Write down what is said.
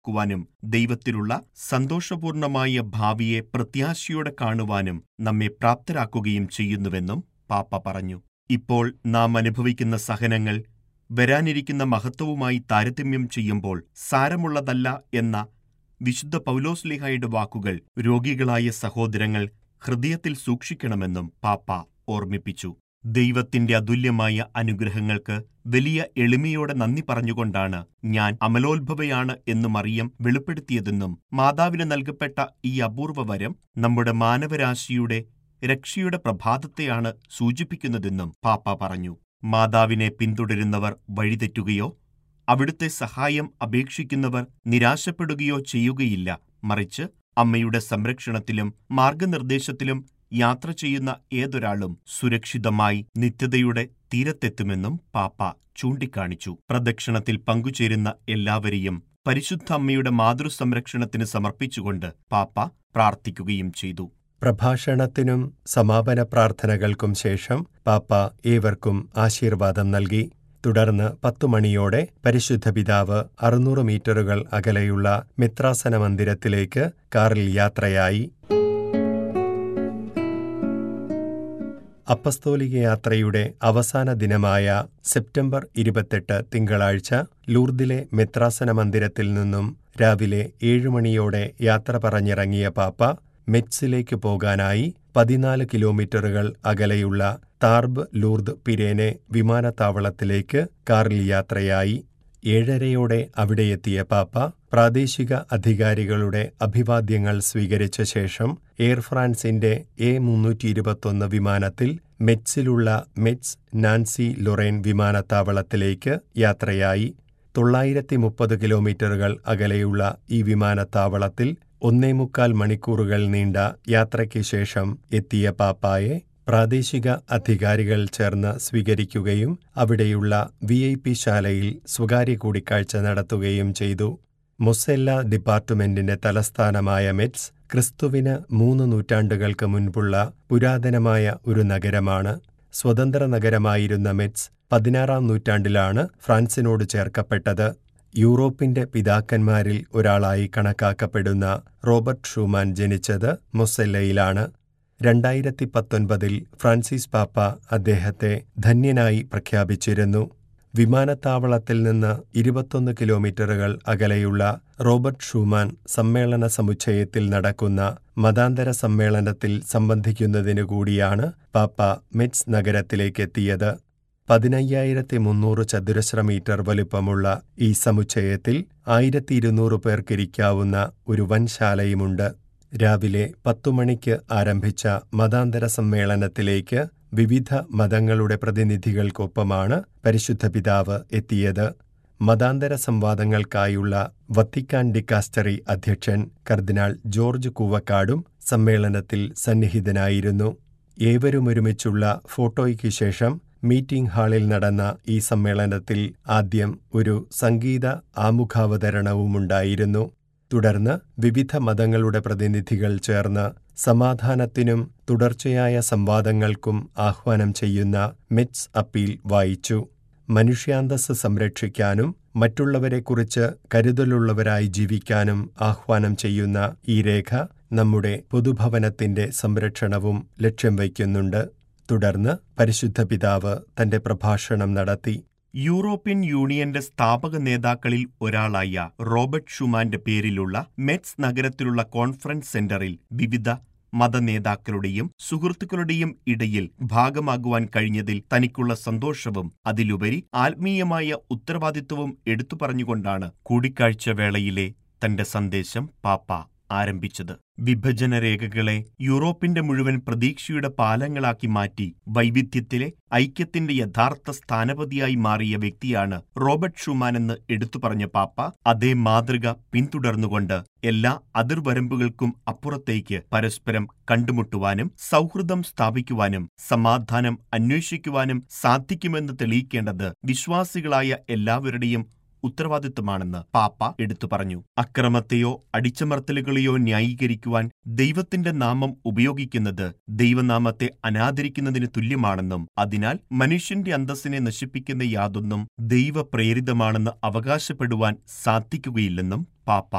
ക്കുവാനും ദൈവത്തിലുള്ള സന്തോഷപൂർണമായ ഭാവിയെ പ്രത്യാശയോടെ കാണുവാനും നമ്മെ പ്രാപ്തരാക്കുകയും ചെയ്യുന്നുവെന്നും പാപ്പ പറഞ്ഞു ഇപ്പോൾ നാം അനുഭവിക്കുന്ന സഹനങ്ങൾ വരാനിരിക്കുന്ന മഹത്വവുമായി താരതമ്യം ചെയ്യുമ്പോൾ സാരമുള്ളതല്ല എന്ന വിശുദ്ധ പൗലോസ്ലിഹായുടെ വാക്കുകൾ രോഗികളായ സഹോദരങ്ങൾ ഹൃദയത്തിൽ സൂക്ഷിക്കണമെന്നും പാപ്പ ഓർമ്മിപ്പിച്ചു ദൈവത്തിന്റെ അതുല്യമായ അനുഗ്രഹങ്ങൾക്ക് വലിയ എളിമയോടെ നന്ദി പറഞ്ഞുകൊണ്ടാണ് ഞാൻ അമലോത്ഭവയാണ് എന്ന് മറിയം വെളിപ്പെടുത്തിയതെന്നും മാതാവിന് നൽകപ്പെട്ട ഈ അപൂർവ വരം നമ്മുടെ മാനവരാശിയുടെ രക്ഷയുടെ പ്രഭാതത്തെയാണ് സൂചിപ്പിക്കുന്നതെന്നും പാപ്പ പറഞ്ഞു മാതാവിനെ പിന്തുടരുന്നവർ വഴിതെറ്റുകയോ അവിടുത്തെ സഹായം അപേക്ഷിക്കുന്നവർ നിരാശപ്പെടുകയോ ചെയ്യുകയില്ല മറിച്ച് അമ്മയുടെ സംരക്ഷണത്തിലും മാർഗനിർദ്ദേശത്തിലും യാത്ര ചെയ്യുന്ന ഏതൊരാളും സുരക്ഷിതമായി നിത്യതയുടെ തീരത്തെത്തുമെന്നും പാപ്പ ചൂണ്ടിക്കാണിച്ചു പ്രദക്ഷിണത്തിൽ പങ്കുചേരുന്ന എല്ലാവരെയും പരിശുദ്ധ അമ്മയുടെ മാതൃസംരക്ഷണത്തിന് സമർപ്പിച്ചുകൊണ്ട് പാപ്പ പ്രാർത്ഥിക്കുകയും ചെയ്തു പ്രഭാഷണത്തിനും സമാപന പ്രാർത്ഥനകൾക്കും ശേഷം പാപ്പ ഏവർക്കും ആശീർവാദം നൽകി തുടർന്ന് പത്തു മണിയോടെ പരിശുദ്ധ പിതാവ് അറുന്നൂറ് മീറ്ററുകൾ അകലെയുള്ള മിത്രാസന മന്ദിരത്തിലേക്ക് കാറിൽ യാത്രയായി അപ്പസ്തോലിക യാത്രയുടെ അവസാന ദിനമായ സെപ്റ്റംബർ ഇരുപത്തെട്ട് തിങ്കളാഴ്ച ലൂർദിലെ മെത്രാസന മന്ദിരത്തിൽ നിന്നും രാവിലെ ഏഴുമണിയോടെ യാത്ര പറഞ്ഞിറങ്ങിയ പാപ്പ മെറ്റ്സിലേക്ക് പോകാനായി പതിനാല് കിലോമീറ്ററുകൾ അകലെയുള്ള താർബ് ലൂർദ് പിരേനെ വിമാനത്താവളത്തിലേക്ക് കാറിൽ യാത്രയായി ഏഴരയോടെ അവിടെയെത്തിയ പാപ്പ പ്രാദേശിക അധികാരികളുടെ അഭിവാദ്യങ്ങൾ സ്വീകരിച്ച ശേഷം എയർ ഫ്രാൻസിന്റെ എ മുന്നൂറ്റി ഇരുപത്തൊന്ന് വിമാനത്തിൽ മെറ്റ്സിലുള്ള മെറ്റ്സ് നാൻസി ലൊറേൻ വിമാനത്താവളത്തിലേക്ക് യാത്രയായി തൊള്ളായിരത്തി മുപ്പത് കിലോമീറ്ററുകൾ അകലെയുള്ള ഈ വിമാനത്താവളത്തിൽ ഒന്നേമുക്കാൽ മണിക്കൂറുകൾ നീണ്ട യാത്രയ്ക്ക് ശേഷം എത്തിയ പാപ്പായെ പ്രാദേശിക അധികാരികൾ ചേർന്ന് സ്വീകരിക്കുകയും അവിടെയുള്ള വി ഐ പി ശാലയിൽ സ്വകാര്യ കൂടിക്കാഴ്ച നടത്തുകയും ചെയ്തു മൊസെല്ല ഡിപ്പാർട്ട്മെന്റിന്റെ തലസ്ഥാനമായ മെറ്റ്സ് ക്രിസ്തുവിന് മൂന്ന് നൂറ്റാണ്ടുകൾക്ക് മുൻപുള്ള പുരാതനമായ ഒരു നഗരമാണ് സ്വതന്ത്ര നഗരമായിരുന്ന മെറ്റ്സ് പതിനാറാം നൂറ്റാണ്ടിലാണ് ഫ്രാൻസിനോട് ചേർക്കപ്പെട്ടത് യൂറോപ്പിന്റെ പിതാക്കന്മാരിൽ ഒരാളായി കണക്കാക്കപ്പെടുന്ന റോബർട്ട് ഷൂമാൻ ജനിച്ചത് മൊസെല്ലയിലാണ് രണ്ടായിരത്തി പത്തൊൻപതിൽ ഫ്രാൻസിസ് പാപ്പ അദ്ദേഹത്തെ ധന്യനായി പ്രഖ്യാപിച്ചിരുന്നു വിമാനത്താവളത്തിൽ നിന്ന് ഇരുപത്തൊന്ന് കിലോമീറ്ററുകൾ അകലെയുള്ള റോബർട്ട് ഷൂമാൻ സമ്മേളന സമുച്ചയത്തിൽ നടക്കുന്ന മതാന്തര സമ്മേളനത്തിൽ സംബന്ധിക്കുന്നതിനു കൂടിയാണ് പാപ്പ മെറ്റ്സ് നഗരത്തിലേക്കെത്തിയത് പതിനയ്യായിരത്തി മുന്നൂറ് ചതുരശ്ര മീറ്റർ വലുപ്പമുള്ള ഈ സമുച്ചയത്തിൽ ആയിരത്തി ഇരുന്നൂറ് പേർക്കിരിക്കാവുന്ന ഒരു വൻശാലയുമുണ്ട് രാവിലെ പത്തുമണിക്ക് ആരംഭിച്ച മതാന്തര സമ്മേളനത്തിലേക്ക് വിവിധ മതങ്ങളുടെ പ്രതിനിധികൾക്കൊപ്പമാണ് പരിശുദ്ധ പിതാവ് എത്തിയത് മതാന്തര സംവാദങ്ങൾക്കായുള്ള വത്തിക്കാൻ ഡിക്കാസ്റ്ററി അധ്യക്ഷൻ കർദിനാൾ ജോർജ് കൂവക്കാടും സമ്മേളനത്തിൽ സന്നിഹിതനായിരുന്നു ഏവരുമൊരുമിച്ചുള്ള ഫോട്ടോയ്ക്ക് ശേഷം മീറ്റിംഗ് ഹാളിൽ നടന്ന ഈ സമ്മേളനത്തിൽ ആദ്യം ഒരു സംഗീത ആമുഖാവതരണവുമുണ്ടായിരുന്നു തുടർന്ന് വിവിധ മതങ്ങളുടെ പ്രതിനിധികൾ ചേർന്ന് സമാധാനത്തിനും തുടർച്ചയായ സംവാദങ്ങൾക്കും ആഹ്വാനം ചെയ്യുന്ന മെറ്റ്സ് അപ്പീൽ വായിച്ചു മനുഷ്യാന്തസ് സംരക്ഷിക്കാനും മറ്റുള്ളവരെക്കുറിച്ച് കരുതലുള്ളവരായി ജീവിക്കാനും ആഹ്വാനം ചെയ്യുന്ന ഈ രേഖ നമ്മുടെ പൊതുഭവനത്തിന്റെ സംരക്ഷണവും ലക്ഷ്യം വയ്ക്കുന്നുണ്ട് തുടർന്ന് പരിശുദ്ധ പിതാവ് തന്റെ പ്രഭാഷണം നടത്തി യൂറോപ്യൻ യൂണിയന്റെ സ്ഥാപക നേതാക്കളിൽ ഒരാളായ റോബർട്ട് ഷുമാന്റെ പേരിലുള്ള മെറ്റ്സ് നഗരത്തിലുള്ള കോൺഫറൻസ് സെന്ററിൽ വിവിധ മതനേതാക്കളുടെയും സുഹൃത്തുക്കളുടെയും ഇടയിൽ ഭാഗമാകുവാൻ കഴിഞ്ഞതിൽ തനിക്കുള്ള സന്തോഷവും അതിലുപരി ആത്മീയമായ ഉത്തരവാദിത്വവും എടുത്തു പറഞ്ഞുകൊണ്ടാണ് കൂടിക്കാഴ്ച വേളയിലെ തന്റെ സന്ദേശം പാപ്പ ആരംഭിച്ചത് വിഭജന രേഖകളെ യൂറോപ്പിന്റെ മുഴുവൻ പ്രതീക്ഷയുടെ പാലങ്ങളാക്കി മാറ്റി വൈവിധ്യത്തിലെ ഐക്യത്തിന്റെ യഥാർത്ഥ സ്ഥാനപതിയായി മാറിയ വ്യക്തിയാണ് റോബർട്ട് ഷുമാൻ എന്ന് എടുത്തു പറഞ്ഞ പാപ്പ അതേ മാതൃക പിന്തുടർന്നുകൊണ്ട് എല്ലാ അതിർവരമ്പുകൾക്കും അപ്പുറത്തേക്ക് പരസ്പരം കണ്ടുമുട്ടുവാനും സൗഹൃദം സ്ഥാപിക്കുവാനും സമാധാനം അന്വേഷിക്കുവാനും സാധിക്കുമെന്ന് തെളിയിക്കേണ്ടത് വിശ്വാസികളായ എല്ലാവരുടെയും ഉത്തരവാദിത്വമാണെന്ന് പാപ്പ എടുത്തു പറഞ്ഞു അക്രമത്തെയോ അടിച്ചമർത്തലുകളെയോ ന്യായീകരിക്കുവാൻ ദൈവത്തിന്റെ നാമം ഉപയോഗിക്കുന്നത് ദൈവനാമത്തെ അനാദരിക്കുന്നതിന് തുല്യമാണെന്നും അതിനാൽ മനുഷ്യന്റെ അന്തസ്സിനെ നശിപ്പിക്കുന്ന യാതൊന്നും ദൈവപ്രേരിതമാണെന്ന് അവകാശപ്പെടുവാൻ സാധിക്കുകയില്ലെന്നും പാപ്പ